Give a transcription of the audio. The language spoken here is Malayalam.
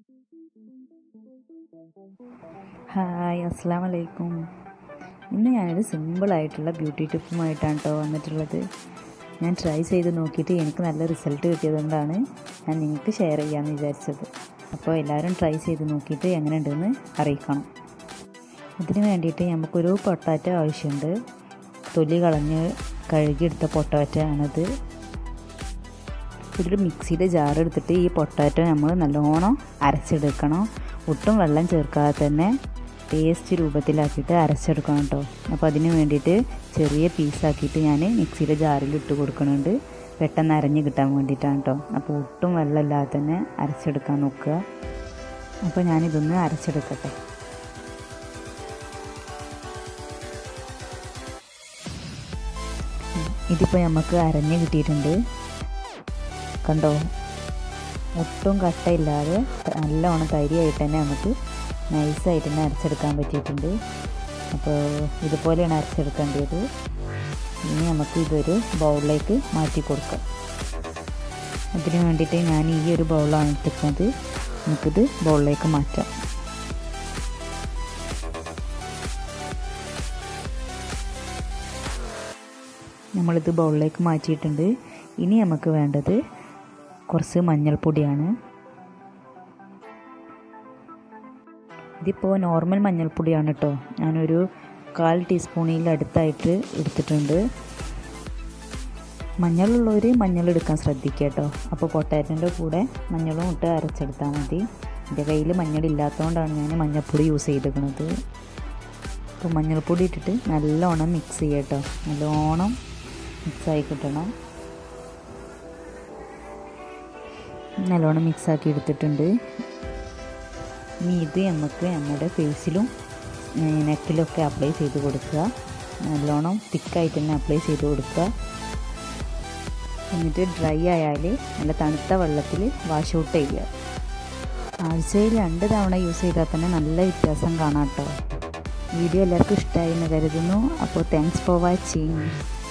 ഹായ് അസ്സാം വലൈക്കും ഇന്ന് ഞാനൊരു സിമ്പിളായിട്ടുള്ള ബ്യൂട്ടി ടിപ്പുമായിട്ടാണ് കേട്ടോ വന്നിട്ടുള്ളത് ഞാൻ ട്രൈ ചെയ്ത് നോക്കിയിട്ട് എനിക്ക് നല്ല റിസൾട്ട് കിട്ടിയതുകൊണ്ടാണ് ഞാൻ നിങ്ങൾക്ക് ഷെയർ ചെയ്യാമെന്ന് വിചാരിച്ചത് അപ്പോൾ എല്ലാവരും ട്രൈ ചെയ്ത് നോക്കിയിട്ട് എങ്ങനെ ഉണ്ടെന്ന് അറിയിക്കണം ഇതിന് വേണ്ടിയിട്ട് നമുക്കൊരു പൊട്ടാറ്റോ ആവശ്യമുണ്ട് തൊലി കളഞ്ഞ് കഴുകിയെടുത്ത പൊട്ടാറ്റോ ആണത് ഒരു മിക്സിയുടെ ജാർ എടുത്തിട്ട് ഈ പൊട്ടാറ്റോ നമ്മൾ നല്ലോണം അരച്ചെടുക്കണം ഒട്ടും വെള്ളം ചേർക്കാതെ തന്നെ പേസ്റ്റ് രൂപത്തിലാക്കിയിട്ട് അരച്ചെടുക്കണം കേട്ടോ അപ്പോൾ അതിന് വേണ്ടിയിട്ട് ചെറിയ പീസാക്കിയിട്ട് ഞാൻ മിക്സിയുടെ ജാറിൽ ഇട്ട് കൊടുക്കുന്നുണ്ട് പെട്ടെന്ന് അരഞ്ഞ് കിട്ടാൻ വേണ്ടിയിട്ടാണ് കേട്ടോ അപ്പോൾ ഒട്ടും വെള്ളമില്ലാതെ തന്നെ അരച്ചെടുക്കാൻ നോക്കുക അപ്പോൾ ഞാനിതൊന്ന് അരച്ചെടുക്കട്ടെ ഇതിപ്പോൾ നമുക്ക് അരഞ്ഞ് കിട്ടിയിട്ടുണ്ട് കണ്ടോ ഒട്ടും കട്ടയില്ലാതെ നല്ലോണം തരിയായിട്ട് തന്നെ നമുക്ക് നൈസായിട്ട് തന്നെ അരച്ചെടുക്കാൻ പറ്റിയിട്ടുണ്ട് അപ്പോൾ ഇതുപോലെയാണ് അരച്ചെടുക്കേണ്ടത് ഇനി നമുക്ക് ഇതൊരു ബൗളിലേക്ക് മാറ്റി കൊടുക്കാം അതിന് വേണ്ടിയിട്ട് ഞാൻ ഈ ഒരു ബൗളാണ് എടുക്കുന്നത് നമുക്കിത് ബൗളിലേക്ക് മാറ്റാം നമ്മളിത് ബൗളിലേക്ക് മാറ്റിയിട്ടുണ്ട് ഇനി നമുക്ക് വേണ്ടത് കുറച്ച് മഞ്ഞൾപ്പൊടിയാണ് ഇതിപ്പോൾ നോർമൽ മഞ്ഞൾപ്പൊടിയാണ് കേട്ടോ ഞാനൊരു കാൽ ടീസ്പൂണിൽ അടുത്തായിട്ട് എടുത്തിട്ടുണ്ട് മഞ്ഞളുള്ളവർ മഞ്ഞൾ എടുക്കാൻ ശ്രദ്ധിക്കുക കേട്ടോ അപ്പോൾ പൊട്ടാറ്റോൻ്റെ കൂടെ മഞ്ഞളും ഇട്ട് അരച്ചെടുത്താൽ മതി എൻ്റെ കയ്യിൽ മഞ്ഞളില്ലാത്തതുകൊണ്ടാണ് ഞാൻ മഞ്ഞൾപ്പൊടി യൂസ് ചെയ്തിരിക്കുന്നത് അപ്പോൾ മഞ്ഞൾപ്പൊടി ഇട്ടിട്ട് നല്ലോണം മിക്സ് ചെയ്യുക കേട്ടോ നല്ലോണം മിക്സായി കിട്ടണം നല്ലോണം മിക്സാക്കി എടുത്തിട്ടുണ്ട് ഇനി ഇത് നമുക്ക് നമ്മുടെ ഫേസിലും നെക്കിലൊക്കെ അപ്ലൈ ചെയ്ത് കൊടുക്കുക നല്ലോണം തിക്കായിട്ട് തന്നെ അപ്ലൈ ചെയ്ത് കൊടുക്കുക എന്നിട്ട് ഡ്രൈ ആയാൽ നല്ല തണുത്ത വെള്ളത്തിൽ വാഷ് ഔട്ട് ചെയ്യുക ആഴ്ചയിൽ രണ്ട് തവണ യൂസ് ചെയ്താൽ തന്നെ നല്ല വ്യത്യാസം കാണാം കേട്ടോ വീഡിയോ എല്ലാവർക്കും ഇഷ്ടമായി എന്ന് കരുതുന്നു അപ്പോൾ താങ്ക്സ് ഫോർ വാച്ചിങ്